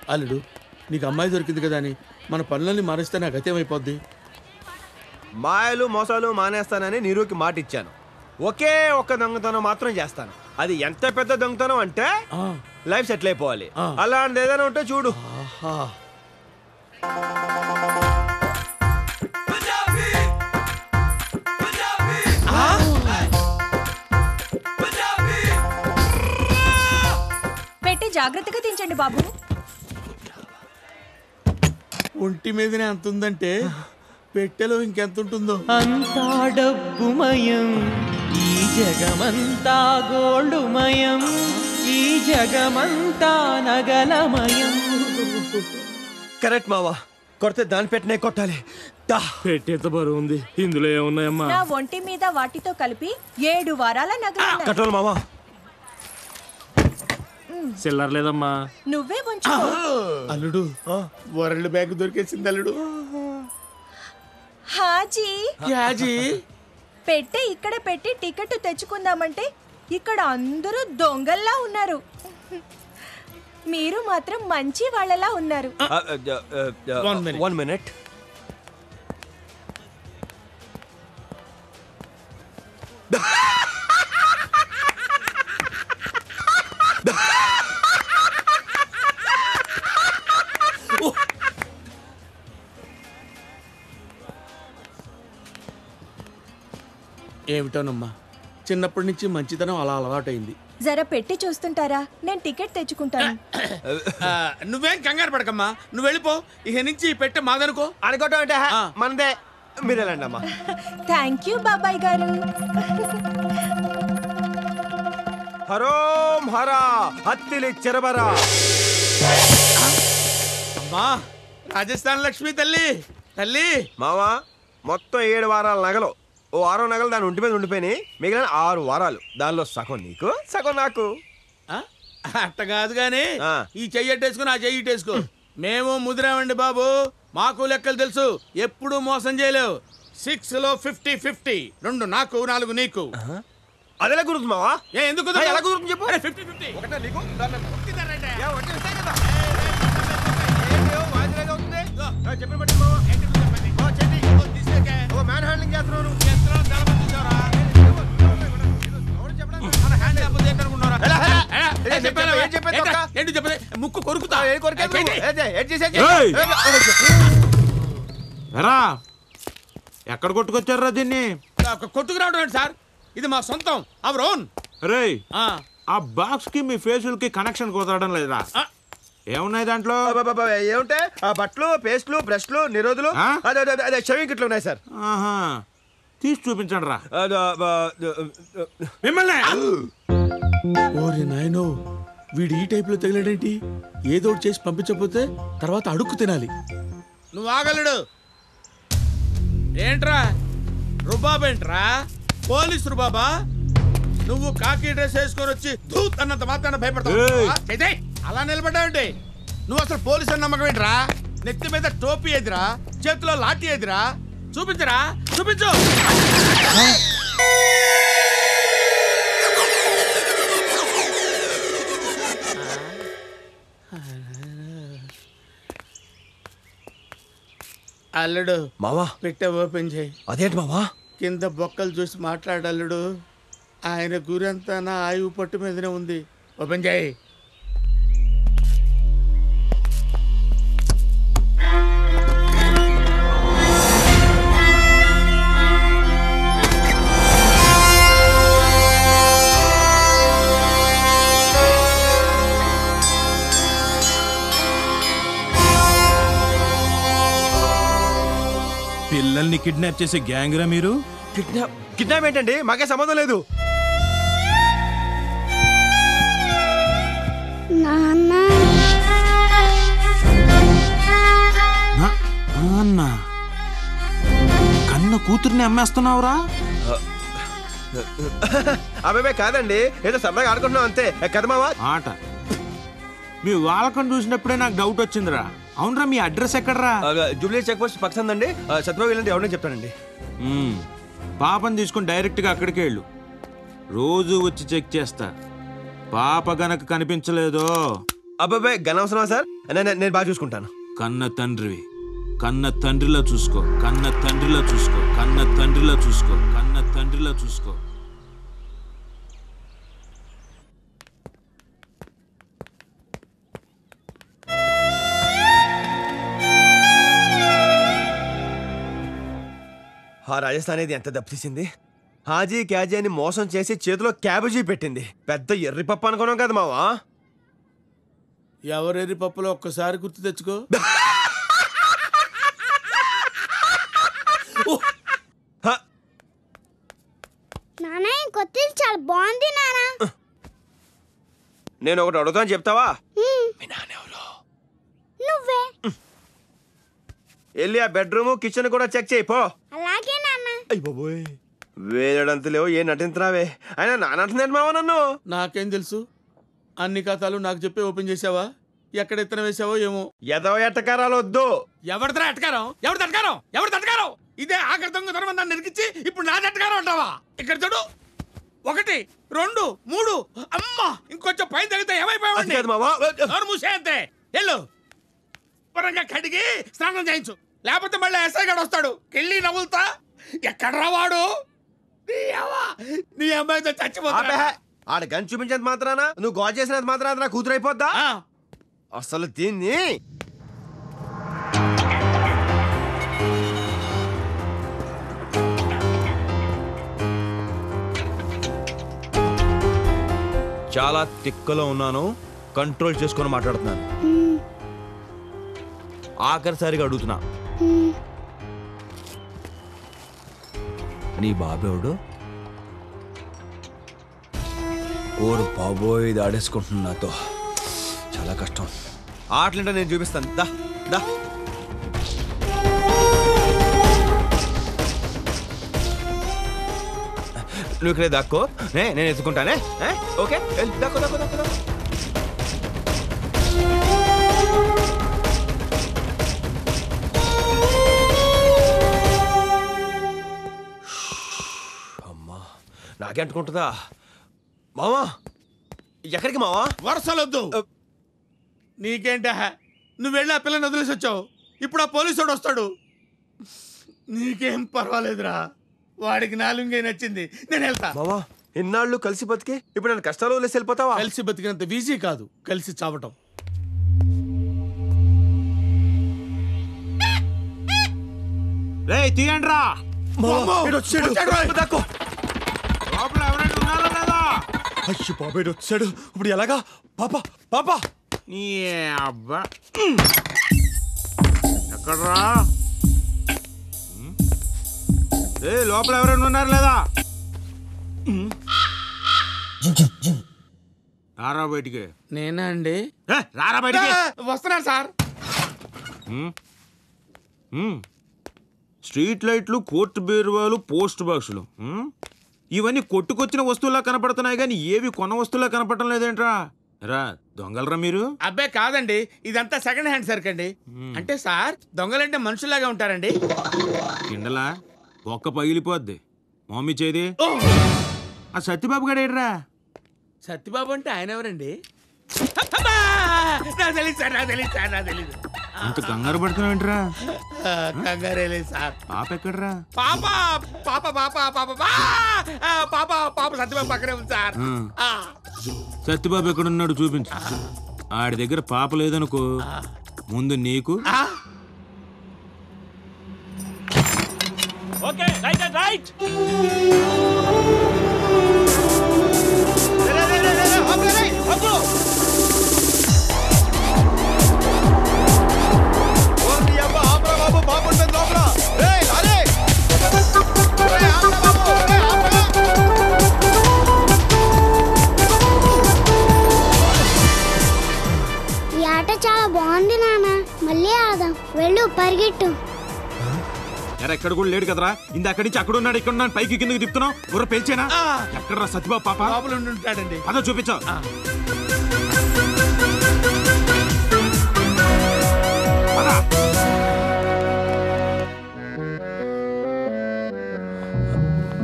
అల్లుడు నీకు అమ్మాయి దొరికింది కదా అని మన పనులన్నీ మానేస్తే నాకు గతేమైపోద్ది మాయలు మోసాలు మానేస్తానని నీరుకి మాట ఇచ్చాను ఒకే ఒక్క దొంగతనం మాత్రం చేస్తాను అది ఎంత పెద్ద దొంగతనం అంటే ఆ, లైఫ్ సెటిల్ అయిపోవాలి ఆ. అలాంటిది ఏదైనా ఉంటే చూడు ఆహా పెట్టి జాగ్రత్తగా దించండి బాబు ఒంటి మీదనే అంత ఉందంటే పెట్టెలో ఇంకెంత ఉంటుందో అంతా డబ్బుమయం ఈ జగమంతా గోల్డుమయం ఈ జగమంతా నగలమయం కరెక్ట్ మావా కొడితే దాని పెట్టినే కొట్టాలి దా పెట్టేంత బరువు ఉంది ఇందులో ఏమున్నాయమ్మా నా ఒంటి మీద వాటితో కలిపి ఏడు వారాల నగలు కట్టాలి మావా చిల్లర లేదమ్మా నువ్వే ఉంచుకో అల్లుడు వరల్డ్ బ్యాంక్ దొరికేసింది అల్లుడు హాజీ యాజీ పెట్టె ఇక్కడ పెట్టి టికెట్ తెచ్చుకుందామంటే ఇక్కడ అందరూ దొంగల్లా ఉన్నారు మీరు మాత్రం మంచి వాళ్ళలా ఉన్నారు One minute. వన్ మినిట్ ఏమిటోనమ్మా చిన్నప్పటి నుంచి మంచితనం అలా అలవాటైంది జర పెట్టి చూస్తుంటారా నేను టికెట్ తెచ్చుకుంటాను ఆ, నువ్వేం కంగారు పడకమ్మా నువ్వు వెళ్ళిపో ఇక నుంచి పెట్టే మాదనుకో అనుకోవటం అంటే హ, ఆ. మనదే మీరు వెళ్ళండి అమ్మా థ్యాంక్ యూ బాబాయ్ గారు హరోం హర హత్తిలి చెరబరా అమ్మా రాజస్థాన్ లక్ష్మి తల్లి తల్లి మావా మొత్తం ఏడు వారాల నగలు ఓ వారం నగలు దాని ఒంటి మీద ఉండిపోయినాయి మిగిలిన ఆరు వారాలు దానిలో సగం నీకు సగం నాకు ఆ? అట్ట కాదు గాని ఆ. ఈ చెయ్యి అట్టేసుకుని ఆ చెయ్యి ఇట్టేసుకో మేము ముదిరామండి బాబు మాకు లెక్కలు తెలుసు ఎప్పుడు మోసం చేయలేవు సిక్స్ లో ఫిఫ్టీ ఫిఫ్టీ రెండు నాకు నాలుగు నీకు అదేలా గురించి మావా ఏ ఎందుకు ఏ, ఎలా కుదురుతుంది చెప్పు? ఫిఫ్టీ ఫిఫ్టీ ఒకటే నీకు దాన్ని ఏ, ఒకటే ఇస్తే కదా. ఏంటి, ఓ వాయిదాగా అవుతుంది? ఆ, చెప్పిన బట్టి మావా. ఓ, చెయ్యి. ఓ, మ్యాన్ హ్యాండ్లింగ్ చేస్తున్నావు నువ్వు. ఎవరు చెప్పడానికి? ఎలా, ఎలా? ఏం చెప్పాను, ఏం చెప్పాను, తొక్క? ఏంటి చెప్పలే ముక్కు కొరుకుతా ఏ కొరికేది నువ్వు? చేయి. ఏది, ఏది చేసేది? ఏయ్! ఏ, ఎరా ఎక్కడ కొట్టుకొచ్చారా దీన్ని కొట్టుకు రావడం ఏంటి సార్ ఇది మా సొంతం అవర్ ఓన్ రేయ్ ఆ బాక్స్ కి మీ ఫేసుల్ కి కనెక్షన్ కుదరడం లేదురా ఏమున్నాయి దాంట్లో అబ్బబ్బబ్బ, ఏముంటాయి ఆ బట్టలు పేస్ట్లు బ్రష్లు నిరోధులు ఆ? అదే అదే, అదే షవింగ్ కిట్లు ఉన్నాయి సార్ ఆహా తీసి చూపించండి రా అదో, బ, ద, మిమ్మల్ని ఓరి నాయనో వీడు ఈ టైప్ లో తగిలాడేంటి ఏదో ఒకటి చేసి పంపించకపోతే తర్వాత అడుక్కు తినాలి నువ్వు ఆగలడు ఏంట్రా రుబాబేంట్రా పోలీస్ రుబాబా నువ్వు కాకి డ్రెస్ వేసుకొని వచ్చి దూత్ అన్నంత మాత్రాన భయపడతావు ఏయ్. అయితే అలా నిలబడ్డావంటే నువ్వు అసలు పోలీస్ అని నమ్మకం ఏంట్రా నెత్తి మీద టోపీ ఎదిరా చేతిలో లాఠీ ఎదిరా చూపించరా చూపించు అల్లుడు మావా పెట్టే ఓపెన్ చేయి అదేంటి మావా కింద బొక్కలు చూసి మాట్లాడల్లుడు ఆయన గురంతా నా ఆయువు పట్టు మీదనే ఉంది ఓపెన్ చేయి పిల్లల్ని కిడ్నాప్ చేసే గ్యాంగ్ రా మీరు కిడ్నాప్ కిడ్నాప్ ఏంటండి మాకే సంబంధం లేదు నాన్న నా- నాన్న కన్న కూతుర్ని అమ్మేస్తున్నావురా అబ్బాయి కాదండి ఏదో సరదాగా ఆడుకుంటున్నాం అంతే కదా మావా ఆట మీ వాళ్ళకం చూసినప్పుడే నాకు డౌట్ వచ్చిందిరా అవునరా మీ అడ్రస్ ఎక్కడరా జూబ్లీ చెక్ పోస్ట్ పక్కన అండి సత్యబాబు వెళ్ళండి ఎవరైనా చెప్తానండి మ్మ్. పాపని తీసుకుని డైరెక్ట్గా అక్కడికే వెళ్ళు రోజు వచ్చి చెక్ చేస్తా పాప గనక కనిపించలేదో అబ్బాయి గనవసరమా సార్ నేను నేను బాగా చూసుకుంటాను కన్న తండ్రివి కన్న తండ్రిలా చూసుకో కన్న తండ్రిలా చూసుకో కన్న తండ్రిలా చూసుకో కన్న తండ్రిలా చూసుకో ఆ రాజస్థాన్ ఇది ఎంత దెబ్బతీసింది హాజీ క్యాజీ అని మోసం చేసి చేతిలో క్యాబేజీ పెట్టింది పెద్ద ఎర్రి పప్పు అనుకున్నాం కదా మావా ఎవరెరి పప్పులో ఒక్కసారి గుర్తు తెచ్చుకో హ, నాన్న ఈ కొత్తది చాలా బాగుంది నాన్న నేను ఒకటి అడుగుతాను చెప్తావా నువ్వే వెళ్ళి ఆ బెడ్రూమ్ కిచెన్ కూడా చెక్ చేయి పో అలాగే నాన్న అయ్య బాబోయ్ వేలడంత లేవు ఏ నటించరావే అయినా నానంటున్నాడు మావ నన్ను నాకేం తెలుసు అన్ని కథలు నాకు చెప్పి ఓపెన్ చేసావా ఎక్కడ ఎత్తన వేసావో ఏమో ఎదవ ఎట్టకారాలు వద్దు ఎవరిదా అటకారం ఎవరి తటకారం ఎవరి తటకారం ఇదే ఆఖరి దొంగతనం నన్ను నిరికిచ్చి ఇప్పుడు నా తటకారం అంటావా ఇక్కడ చూడు ఒకటి రెండు మూడు అమ్మా ఇంకొంచెం పైన తగిలితే అది ఏమైపోయావండి కాదు మావా నోరు మూసే అంతే వెళ్ళు శుభ్రంగా కడిగి స్నానం చేయించు లేకపోతే మళ్ళీ ఎస్ఐ గడు వస్తాడు కెళ్ళి నవ్వులుతా ఎక్కడ్రా వాడు నీ అవ్వ, నీ అమ్మాయితో ఆపే. చచ్చిపోతా ఆడ గన్ చూపించేంత మాత్రాన నువ్వు గోల్ చేసినంత మాత్రాన నా కూతురు అయిపోద్దా అసలు దీన్ని చాలా తిక్కలో ఉన్నాను కంట్రోల్ చేసుకొని మాట్లాడుతున్నాను ఆఖరిసారిగా అడుగుతున్నా నీ బాబేవుడు ఓరు బాబోయ్ ఇది ఆడేసుకుంటున్నా నాతో చాలా కష్టం ఆటలంటే నేను చూపిస్తాను దా దా నువ్వు ఇక్కడే దాక్కో నే నేను ఎత్తుకుంటానే ఏ? ఓకే వెళ్ళు, దాక్కో దాక్కో దాక్కో దాక్కో. అమ్మా నాకే అంటుకుంటుందా మావా ఎక్కడికి మావా వరుసలొద్దు నీకేంట నువ్వు వెళ్ళి ఆ పిల్లని వదిలేసి వచ్చావు ఇప్పుడు ఆ పోలీసుడు వస్తాడు నీకేం పర్వాలేదురా వాడికి నాలుగే నచ్చింది నేను వెళ్తా మావా ఎన్నాళ్ళు కలిసి బతికి ఇప్పుడు నేను కష్టాలు వదిలేసి వెళ్ళిపోతావా కలిసి బతికినంత ఈజీ కాదు కలిసి చావటం రే తీయండి రా మావా, అమ్మో! ఈడు వచ్చాడు. వచ్చాడు రా. దాక్కో. లోపల ఎవరైనా ఉన్నారా లేదా అయ్యో బాబాయ్ ఈడు వచ్చాడు ఇప్పుడు ఎలాగా పాప పాప నీ అబ్బా ఎక్కడ్రా ఉమ్. ఏ లోపల ఎవరైనా ఉన్నారు లేదా ఉమ్. రారా బయటికి నేనా అండి ఏ, రారా బయటికి వస్తున్నాను సార్ ఉమ్. ఉమ్. స్ట్రీట్ లైట్లు కోర్టు బీరువాలు పోస్ట్ బాక్సులు ఉమ్. ఇవన్నీ కొట్టుకొచ్చిన వస్తువులా కనపడుతున్నాయి కానీ ఏవి కొన్న వస్తువులా కనపడటం లేదేంట్రా రా దొంగలరా మీరు అబ్బే కాదండి ఇదంతా సెకండ్ హ్యాండ్ సరుకు అండి అంటే సార్ దొంగలంటే మనుషుల్లాగా ఉంటారండి కిండలా ఒక్క పగిలిపోద్ది మమ్మీ చేది ఓ! ఆ సత్యబాబు గడేడ్రా సత్యబాబు అంటే ఆయన ఎవరండి అబ్బా! నాకు తెలియదు సార్ నాకు తెలియదు సార్ నాకు తెలియదు అంత కంగారు పడుతున్నావేంట్రా ఆ, కంగారే లేదు సార్ పాప ఎక్కడ్రా పాప పాప పాప పాప పా! ఆ, పాప పాప సత్యబాబు పక్కనే ఉంది సార్ ఉమ్. ఆ, సత్యబాబు ఎక్కడున్నాడు చూపించు ఆడి దగ్గర పాప లేదనుకో ముందు నీకు ఆ, ఈ ఆట చాలా బాగుంది నాన్న మళ్ళీ ఆడదాం వెళ్ళు పరిగెట్టు ఎరా ఎక్కడ కూడా లేడు కదరా ఇంద అక్కడి నుంచి అక్కడ ఉన్నాడు ఇక్కడ ఉన్నాడు పైకి కిందకి తిప్పుతున్నావు బుర్ర పేల్చేనా ఆ. ఎక్కడ్రా సత్యబాబు పాప లోపల ఉండి ఉంటాడండి పద చూపించావు ఆ.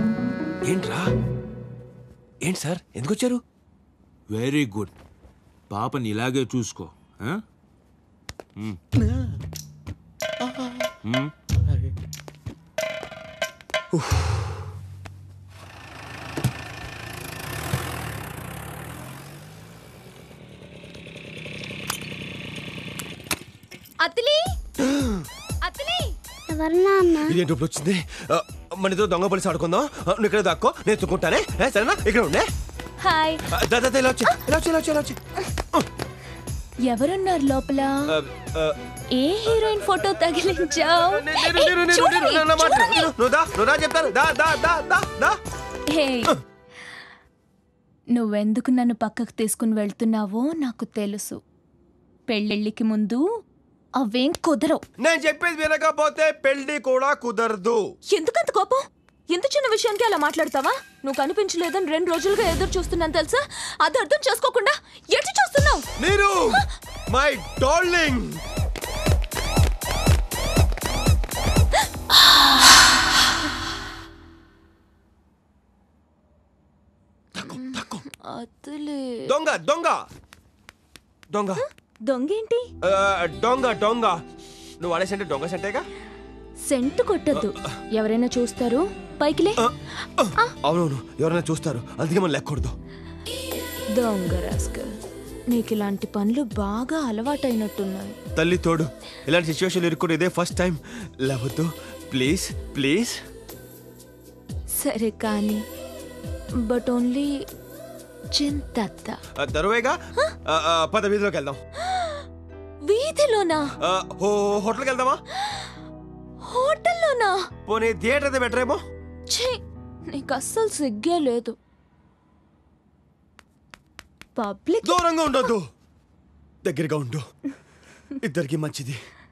ఏంట్రా ఏంటి సార్ ఎందుకు వచ్చారు వెరీ గుడ్ పాపని ఇలాగే చూసుకో ఆ? ఉమ్. ఉమ్. అతిలి అతిలి ఎవరు నాన్న ఇదేంటి ఇప్పుడు వచ్చింది ఆ, మన ఇద్దరు దొంగ పోలీసు ఆడుకుందాం ఆ, నువ్వు ఇక్కడ దాక్కో నేను ఎత్తుకుంటానే ఏ, సరేనా ఇక్కడ ఉండే హాయ్ ఆ, దా, దా, దా, ఇలా వచ్చి ఇలా వచ్చి ఇలా వచ్చి ఇలా వచ్చి ఎవరున్నారు లోపల ఆ, ఆ, ఏ హీరోయిన్ ఫోటో తగిలించావు నేను, నేను, నేను, నేను, నేను, నేను, నా మాట విను. నువ్వు దా నువ్వు దా చెప్తాను దా దా దా దా దా నువ్వెందుకు నన్ను పక్కకు తీసుకుని వెళ్తున్నావో నాకు తెలుసు పెళ్ళిళ్ళకి ముందు అవేం కుదరవు నేను చెప్పేది వినకపోతే పెళ్లి కూడా కుదరదు ఎందుకంత కోపం ఎంత చిన్న విషయానికి అలా మాట్లాడతావా నువ్వు కనిపించలేదని రెండు రోజులుగా ఎదురు చూస్తున్నాను తెలుసా అది అర్థం చేసుకోకుండా ఎటు చూస్తున్నావు నీరు మై డార్లింగ్ అతలే దొంగ దొంగ దొంగ దొంగేంటి ఆ, దొంగ దొంగ నువ్వు వాడేసంటే దొంగ సెంటేగా సెంటు కొట్టద్దు ఎవరైనా చూస్తారు పైకిలే అవునవును ఎవరైనా చూస్తారు అందుకే మనం లెక్కకూడదు దొంగ రాస్కల్ నీకు ఇలాంటి పనులు బాగా అలవాటైనట్టున్నాయి తల్లి తోడు ఇలాంటి సిచ్యువేషన్ ఇరుక్కుని ఇదే ఫస్ట్ టైం లేవద్దు ప్లీజ్ ప్లీజ్ సరే కానీ బట్ ఓన్లీ చింతత్త దరువేగా ఆ, ఆ, పద వీధిలోకి వెళ్దాం వీధిలోనా ఆ, హో హోటల్కి వెళ్దామా హోటల్లోనా పోనీ థియేటర్ అయితే బెటర్ ఏమో ఛీ నీకు అస్సలు సిగ్గే లేదు పబ్లిక్ దూరంగా ఉండొద్దు దగ్గరగా ఉండు ఇద్దరికి మంచిది